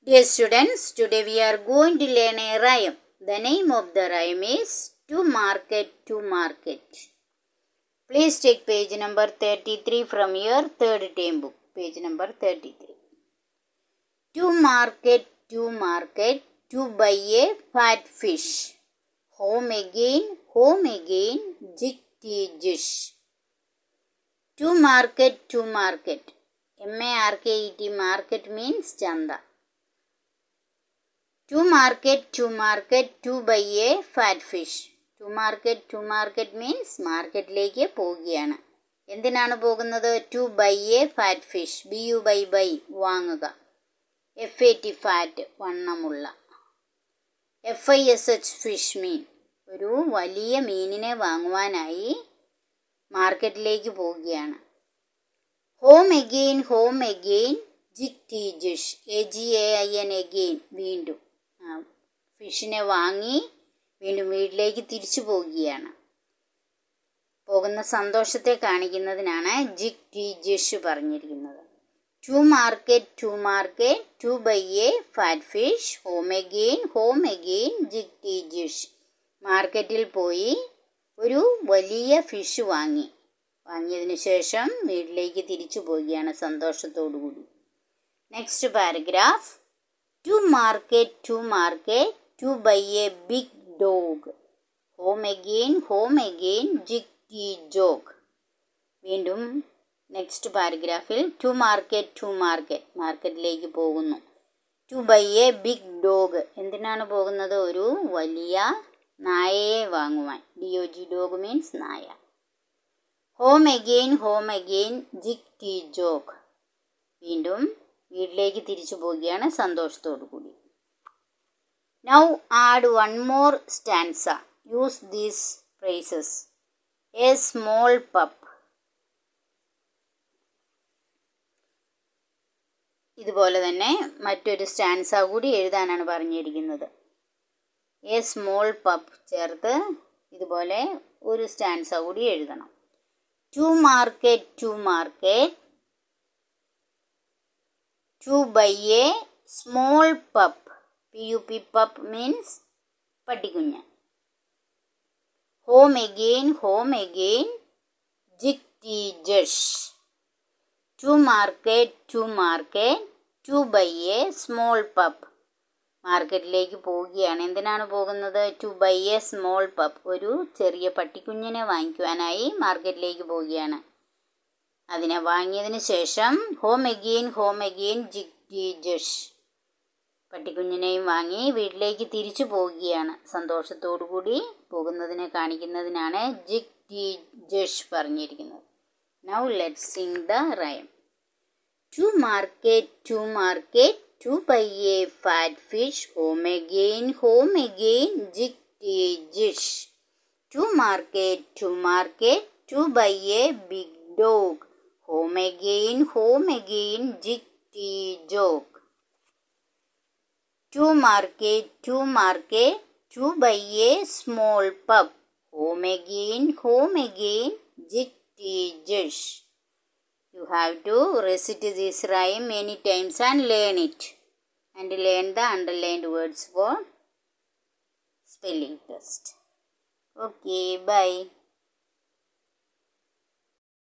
Dear students, today we are going to learn a rhyme. The name of the rhyme is To Market, To Market. Please take page number 33 from your third term book. Page number 33. To market, to market, to buy a fat fish. Home again, home again, jigty jish. To market, to market. M-A-R-K-E-T, market means chanda. To market, to market, to buy a fat fish. To market, to market means മാർക്കറ്റിലേക്ക് പോവുകയാണ് എന്തിനാണ് പോകുന്നത് to buy a fat fish B U Y buy വാങ്ങുക F A T fat വണ്ണമുള്ള F I S H fish മീൻ ഒരു വലിയ മീനിനെ വാങ്ങുവാനായി മാർക്കറ്റിലേക്ക് പോവുകയാണ് home again home again jiggety jish A G A I N again വീണ്ടും ഫിഷിനെ വാങ്ങി വീണ്ടും വീട്ടിലേക്ക് തിരിച്ചു പോവുകയാണ് പോകുന്ന സന്തോഷത്തെ കാണിക്കുന്നതിനാണ് ജിക് ടി ജിഷ് പറഞ്ഞിരിക്കുന്നത് to market to market to buy a fat fish home again home again jiggety jish മാർക്കറ്റിൽ പോയി ഒരു വലിയ ഫിഷ് വാങ്ങി വാങ്ങിയതിന് ശേഷം വീട്ടിലേക്ക് തിരിച്ചു പോവുകയാണ് സന്തോഷത്തോടു കൂടി next paragraph to market to market to buy a big dog home again home again jiggety jog വീണ്ടും നെക്സ്റ്റ് പാരഗ്രാഫിൽ ടു മാർക്കറ്റ് ടു മാർക്കറ്റ് മാർക്കറ്റിലേക്ക് പോകുന്നു to buy a big dog എന്തിനാണ് പോകുന്നത് ഒരു വലിയ നായയെ വാങ്ങുവാൻ D O G dog means നായ home again home again jiggety jog വീണ്ടും വീട്ടിലേക്ക് തിരിച്ചു പോവുകയാണ് സന്തോഷത്തോടു കൂടി now add one more stanza use these phrases A small pup ഇതുപോലെ തന്നെ മറ്റൊരു സ്റ്റാൻസ കൂടി എഴുതാനാണ് പറഞ്ഞിരിക്കുന്നത് എ സ്മോൾ പപ്പ് ചേർത്ത് ഇതുപോലെ ഒരു സ്റ്റാൻസ കൂടി എഴുതണം to market to market to buy a small pup P U P pup means പട്ടിക്കുഞ്ഞ് home again home again jiggety jush to market to market to buy a small pup മാർക്കറ്റിലേക്ക് പോവുകയാണ് എന്തിനാണ് പോകുന്നത് to buy a small pup ഒരു ചെറിയ പട്ടിക്കുഞ്ഞിനെ വാങ്ങിക്കുവാനായി മാർക്കറ്റിലേക്ക് പോവുകയാണ് അതിനെ വാങ്ങിയതിന് ശേഷം home again home again jiggety jush പട്ടിക്കുഞ്ഞിനെയും വാങ്ങി വീട്ടിലേക്ക് തിരിച്ചു പോവുകയാണ് സന്തോഷത്തോടു കൂടി പോകുന്നതിനെ കാണിക്കുന്നതിനാണ് ജിക് ടി ജഷ് പറഞ്ഞിരിക്കുന്നത് now let sing the rhyme to market to market to buy a fat fish home again home again jiggety jish to market to market to buy a big dog home again home again jiggety jog to market to market to buy a small pup home again home again jitty jish you have to recite this rhyme many times and learn it and learn the underlined words for spelling test okay bye